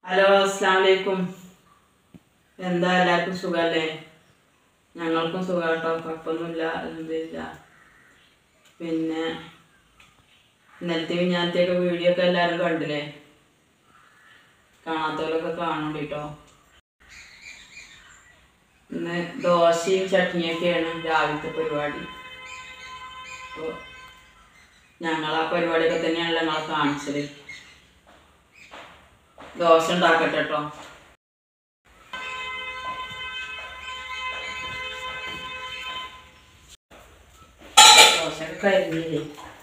Hello അസ്സാം വലൈക്കും എന്താ എല്ലാവർക്കും സുഖമല്ലേ ഞങ്ങൾക്കും സുഖം കേട്ടോ കുഴപ്പമൊന്നുമില്ല എന്തില്ല പിന്നെ ഇന്നലത്തെ വിഞ്ഞാനത്തെയൊക്കെ വീഡിയോ ഒക്കെ എല്ലാവരും കണ്ടില്ലേ കാണാത്തവരൊക്കെ കാണുന്നുണ്ട് കേട്ടോ ഇന്ന് ദോശയും ചട്നിയൊക്കെയാണ് രാവിലത്തെ പരിപാടി അപ്പോൾ ഞങ്ങൾ ആ പരിപാടിയൊക്കെ തന്നെയാണല്ലോ ഞങ്ങളെ കാണിച്ചത് ദോശ ഉണ്ടാക്കട്ടെ കേട്ടോ ദോശയൊക്കെ കരിഞ്ഞില്ലേ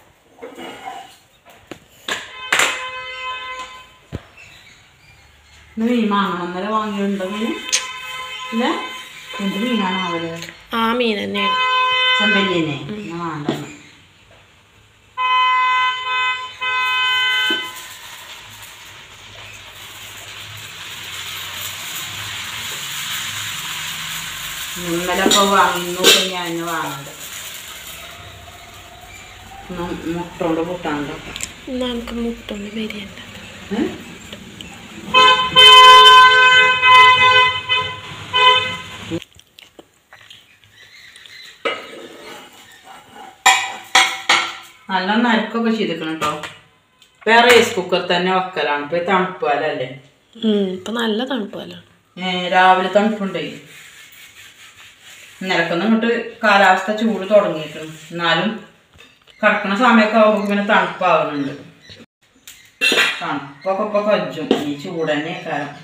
ഇന്ന് മീൻ വാങ്ങണം ഇന്നലെ വാങ്ങിയിട്ടുണ്ടോ മീൻ ഇല്ല എന്ത് മീനാണ് അവര് ആ മീൻ തന്നെയാണ് ചെമ്പല്ലിയനെ ഞാൻ വേണ്ടെന്ന് ഇന്നലെ ഇപ്പോൾ വാങ്ങുന്നു ഞാൻ ഇന്ന് വാങ്ങണ്ട ഇന്ന് മുട്ട കൊണ്ട് കൂട്ടാണ്ടോ എന്നാ നമുക്ക് മുട്ടൊന്ന് ബിരിയാണി ഏ? നല്ല നരക്കൊക്കെ ചെയ്തിക്കണം കേട്ടോ വേറെ റൈസ് കുക്കർ തന്നെ വെക്കലാണ് ഇപ്പൊ ഈ തണുപ്പ് കാലല്ലേ ഇപ്പൊ നല്ല തണുപ്പല്ലോ ഏ, രാവിലെ തണുപ്പുണ്ടേ ഇന്നലക്കൊന്നും ഇങ്ങോട്ട് കാലാവസ്ഥ ചൂട് തുടങ്ങിയിട്ടുണ്ട് എന്നാലും കിടക്കണ സമയമൊക്കെ ആകുമ്പോൾ പിന്നെ തണുപ്പാവുന്നുണ്ട് തണുപ്പൊക്കെ ഇപ്പൊ കജ്ജും ഈ ചൂട് തന്നെ കാലം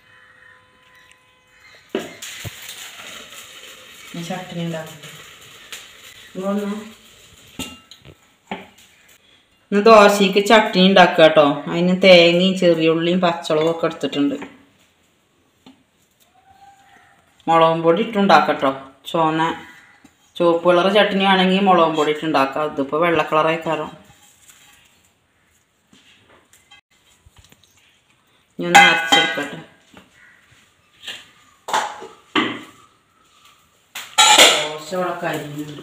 ഈ ചട്ടിനി ഉണ്ടാക്കട്ടെ ഇതൊന്ന് ഇന്ന് ദോശയ്ക്ക് ചട്നി ഉണ്ടാക്കുക കേട്ടോ അതിന് തേങ്ങയും ചെറിയുള്ളിയും പച്ചമുളകും ഒക്കെ എടുത്തിട്ടുണ്ട് മുളകും പൊടി ഇട്ടുണ്ടാക്കട്ടോ ചോന്ന ചുവപ്പ് കളർ ചട്നി ആണെങ്കിൽ മുളകും പൊടി ഇട്ടുണ്ടാക്കാം ഇതിപ്പോൾ വെള്ള കളറായി കയറും ഇനി ഒന്ന് അരച്ചെടുക്കട്ടെ ദോശ ഇവിടെ കരിയുന്നുണ്ട്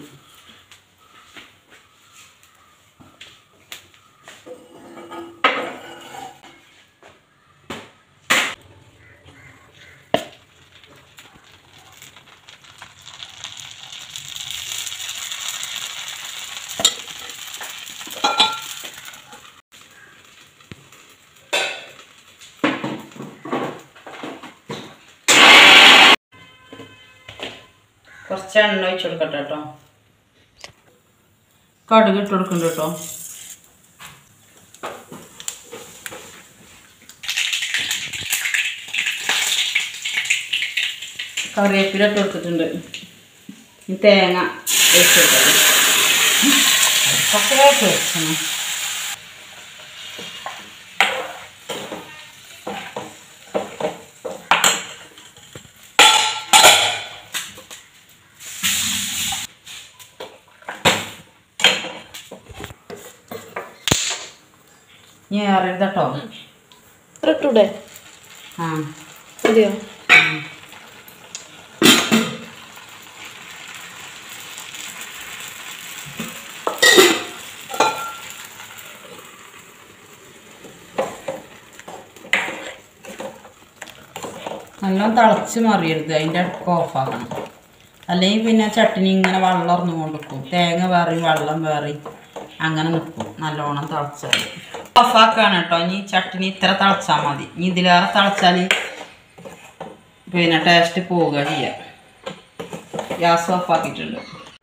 കുറച്ച് എണ്ണ ഒഴിച്ച് കൊടുക്കട്ടെ കേട്ടോ കടുക് ഇട്ട് കൊടുക്കുന്നുണ്ട് കേട്ടോ കറിവേപ്പില ഇട്ട് കൊടുത്തിട്ടുണ്ട് ഇനി തേങ്ങ ഒഴിച്ച് കൊടുക്കട്ടെ കുറച്ച് വെക്കണം ഇനി അറിയരുത് കേട്ടോ ഇട്ടൂടെ ആ മതിയോ നല്ലോണം തിളച്ച് മറിയരുത് അതിൻ്റെ അടുക്ക് ഓഫാക്കണം അല്ലെങ്കിൽ പിന്നെ ചട്ടിനി ഇങ്ങനെ വെള്ളം ഇറന്നുകൊണ്ട് നിൽക്കും തേങ്ങ വേറെയും വെള്ളം വേറെയും അങ്ങനെ നിൽക്കും നല്ലോണം തിളച്ചാൽ ഓഫാക്കാണ് കേട്ടോ ഇനി ചട്ടിനി ഇത്ര തിളച്ചാൽ മതി ഇനി ഇതിലേറെ തിളച്ചാൽ പിന്നെ ടേസ്റ്റ് പോവുക ചെയ്യുക ഗ്യാസ് ഓഫാക്കിയിട്ടുണ്ട്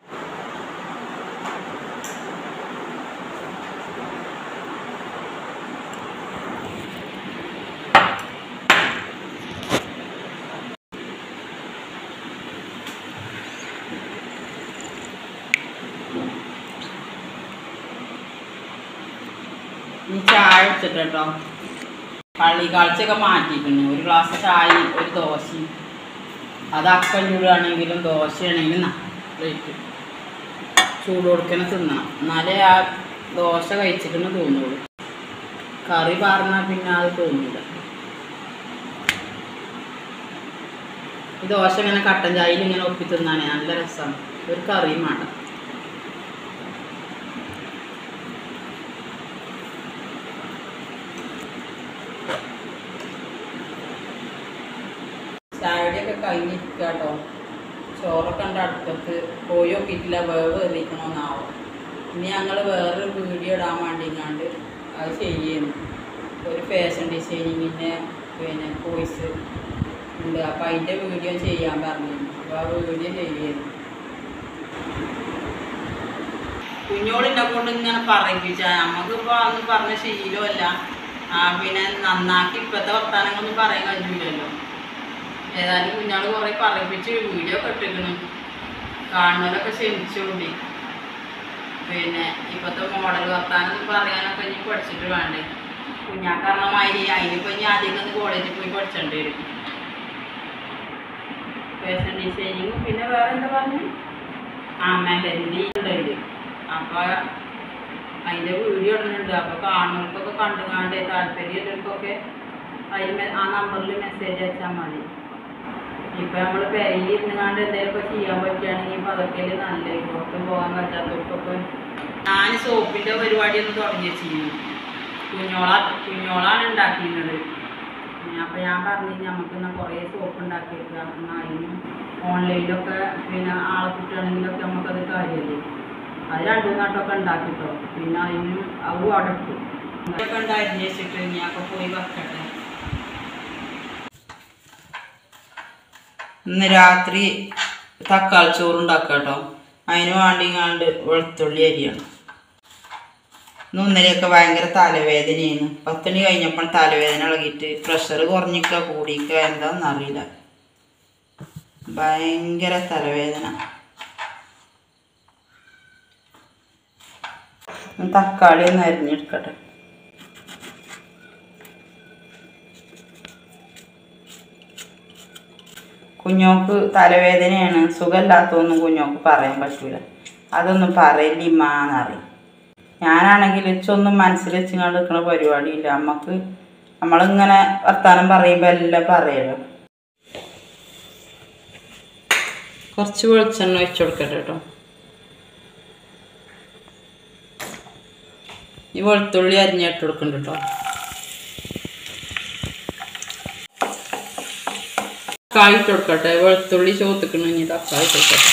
ഇനി ചായ വെച്ചിട്ട് കേട്ടോ പള്ളി കാഴ്ചയൊക്കെ മാറ്റിയിട്ടുണ്ട് ഒരു ഗ്ലാസ് ചായയും ഒരു ദോശയും അത് അപ്പം ചൂടാണെങ്കിലും ദോശയാണെങ്കിലും പ്ലേറ്റ് ചൂട് കൊടുക്കണ തിന്നണം എന്നാലേ ആ ദോശ കഴിച്ചിട്ടെന്ന് തോന്നുള്ളൂ കറി പറഞ്ഞാൽ പിന്നെ അത് തോന്നില്ല ഈ ദോശ ഇങ്ങനെ കട്ടൻ ചായയിൽ ഇങ്ങനെ ഒപ്പി തിന്നാനേ നല്ല രസമാണ് ഒരു കറിയും വേണ്ട ചായയുടെയൊക്കെ കഴിഞ്ഞിരിക്കുക കേട്ടോ ചോറൊക്കെ ഉണ്ട് അടുപ്പത്ത് പോയി നോക്കിയിട്ടില്ല വേവ് എറിയിക്കണമെന്നാവും ഇനി ഞങ്ങൾ വേറൊരു വീഡിയോ ഇടാൻ വേണ്ടിങ്ങാണ്ട് അത് ചെയ്യുന്നു ഒരു ഫാഷൻ ഡിസൈനിങ്ങിൻ്റെ പിന്നെ കോഴ്സ് ഉണ്ട് അപ്പോൾ അതിൻ്റെ വീഡിയോ ചെയ്യാൻ പറഞ്ഞു അപ്പോൾ ആ വീഡിയോ ചെയ്യുന്നു കുഞ്ഞോളിനെ കൊണ്ട് ഇങ്ങനെ പറയിപ്പിച്ച നമുക്കിപ്പോൾ അന്ന് പറഞ്ഞ ശീലമല്ല ആ പിന്നെ നന്നാക്കി ഇപ്പോഴത്തെ വർത്തമാനങ്ങളൊന്നും പറയാൻ കഴിയില്ലല്ലോ ഏതായാലും കുഞ്ഞാൾ കുറേ പറയിപ്പിച്ച് വീഡിയോ ഒക്കെ ഇട്ടിരിക്കണം കാണുന്നവരൊക്കെ ക്ഷമിച്ചുകൂടി പിന്നെ ഇപ്പോഴത്തെ മോഡൽ വർത്താനം പറയാനൊക്കെ ഇനി പഠിച്ചിട്ട് വേണ്ടേ കുഞ്ഞാക്ക് പറഞ്ഞ മാതിരി അതിനിപ്പോൾ ഇനി ആദ്യം ഒന്ന് കോളേജിൽ പോയി പഠിച്ചേണ്ടി വരും ഫാഷൻ ഡിസൈനിങ്ങും പിന്നെ വേറെ എന്താ പറഞ്ഞു ആ മെഹന്തി ഉണ്ട് അപ്പോൾ അതിൻ്റെ വീഡിയോ ഇടുന്നുണ്ട് അപ്പോൾ കാണുന്നവർക്കൊക്കെ കണ്ടുകാണ്ട് താല്പര്യമുള്ളവർക്കൊക്കെ അതിൽ മെ- ആ നമ്പറിൽ മെസ്സേജ് അയച്ചാൽ മതി ഇപ്പം നമ്മൾ പെരയിൽ ഇരുന്നുകാണ്ട് എന്തെങ്കിലുമൊക്കെ ചെയ്യാൻ പറ്റുകയാണെങ്കിൽ ഇപ്പം അതൊക്കെ നല്ലത് പുറത്ത് പോകാൻ പറ്റാത്തവർക്കൊക്കെ ഞാൻ സോപ്പിൻ്റെ പരിപാടി ഒന്ന് തുടങ്ങി വെച്ചിരുന്നു കുഞ്ഞോള കുഞ്ഞോളാണ് ഉണ്ടാക്കിയിരുന്നത് അപ്പോൾ ഞാൻ പറഞ്ഞു നമുക്ക് എന്നാൽ കുറേ സോപ്പ് ഉണ്ടാക്കിയേക്കുക എന്നാൽ അതിനും ഓൺലൈനിലൊക്കെ പിന്നെ ആളെ കിട്ടുകയാണെങ്കിലൊക്കെ നമുക്കത് കാര്യമല്ലേ അത് രണ്ടു നാട്ടൊക്കെ ഉണ്ടാക്കിട്ടോ പിന്നെ അതിനും അതും അവിടെ ഇട്ടു ഇതൊക്കെ ഉണ്ട് അന്വേഷിച്ചിട്ട് ഞാനൊക്കെ പോയി വെക്കട്ടെ ഇന്ന് രാത്രി തക്കാളി ചോറ് ഉണ്ടാക്കാം കേട്ടോ അതിന് വേണ്ടിങ്ങാണ്ട് വെളുത്തുള്ളി അരിയണം ഇന്ന് ഇന്നലെയൊക്കെ ഭയങ്കര തലവേദനയാണ് പത്തണി കഴിഞ്ഞപ്പോൾ തലവേദന ഇളകിയിട്ട് പ്രഷർ കുറഞ്ഞിക്ക കൂടിക്ക എന്താണെന്ന് അറിയില്ല ഭയങ്കര തലവേദന ഇന്ന് തക്കാളി ഒന്ന് അരിഞ്ഞെടുക്കട്ടെ കുഞ്ഞോക്ക് തലവേദനയാണ് സുഖമില്ലാത്തതൊന്നും കുഞ്ഞോക്ക് പറയാൻ പറ്റൂല അതൊന്നും പറയില്ലിമ്മാന്നറിയും ഞാനാണെങ്കിൽ ഇച്ചൊന്നും മനസ്സിൽ വെച്ചിങ്ങാണ്ട് നിൽക്കുന്ന പരിപാടിയില്ല നമുക്ക് നമ്മളിങ്ങനെ വർത്താനം പറയുമ്പോൾ എല്ലാം പറയല്ലോ കുറച്ച് വെളിച്ചെണ്ണ ഒഴിച്ചു കൊടുക്കട്ടെ കേട്ടോ ഈ വെളുത്തുള്ളി അരിഞ്ഞിട്ട് കൊടുക്കുന്നുണ്ട് കേട്ടോ തക്കാളി ഇട്ട് കൊടുക്കട്ടെ വെളുത്തുള്ളി ചോത്തിക്കണ ഇനി തക്കാളി ഇട്ട് കൊടുക്കട്ടെ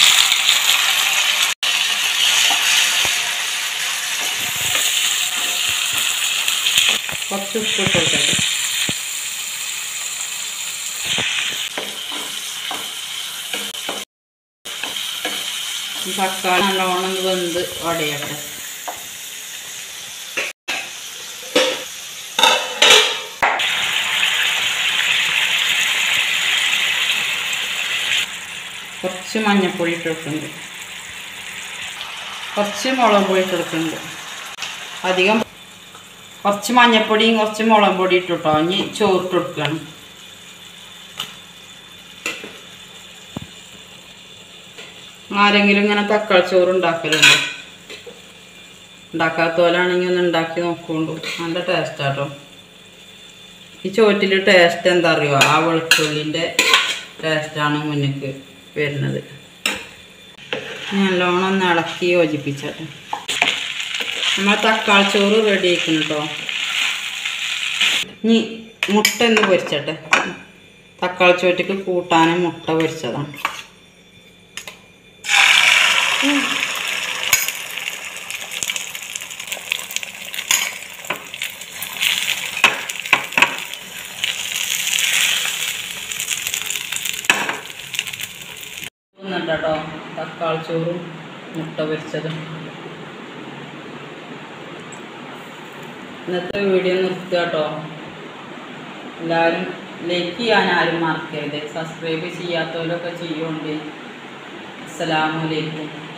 കുറച്ച് ഉപ്പ് ഇട്ട് കൊടുക്കട്ടെ ഈ തക്കാളി നല്ലോണം ഒന്ന് വെന്ത് ഉടയട്ടെ കുറച്ച് മഞ്ഞൾപ്പൊടി ഇട്ട് കൊടുക്കുന്നുണ്ട് കുറച്ച് മുളക് പൊടി ഇട്ട് കൊടുക്കുന്നുണ്ട് അധികം കുറച്ച് മഞ്ഞൾപ്പൊടിയും കുറച്ച് മുളക് പൊടി ഇട്ട് കേട്ടോ ഇനി ചോറിട്ട് കൊടുക്കണം ആരെങ്കിലും ഇങ്ങനെ തക്കാളി ചോറ് ഉണ്ടാക്കലുണ്ടോ ഉണ്ടാക്കാത്തോലാണെങ്കിൽ ഒന്ന് ഉണ്ടാക്കി നോക്കുകൊണ്ടു നല്ല ടേസ്റ്റാട്ടോ ഈ ചോറ്റിൽ ടേസ്റ്റ് എന്താ അറിയുമോ ആ വെളുത്തുള്ളിൻ്റെ ടേസ്റ്റാണ് മുന്നിക്ക് വരുന്നത് നല്ലോണം ഒന്ന് ഇളക്കി യോജിപ്പിച്ചട്ടെ നമ്മൾ തക്കാളി ചോറ് റെഡി ആക്കണം കേട്ടോ ഇനി മുട്ട ഒന്ന് പൊരിച്ചട്ടെ തക്കാളി ചോറ്റക്ക് കൂട്ടാനും മുട്ട പൊരിച്ചതാണ് കേട്ടോ തക്കാളി ചോറും മുട്ട പൊരിച്ചതും ഇന്നത്തെ വീഡിയോ നിർത്തുക കേട്ടോ എല്ലാവരും ലൈക്ക് ചെയ്യാൻ ആരും മറക്കരുത് സബ്സ്ക്രൈബ് ചെയ്യാത്തവരൊക്കെ ചെയ്യുകൊണ്ട് അസ്സലാമലൈക്കും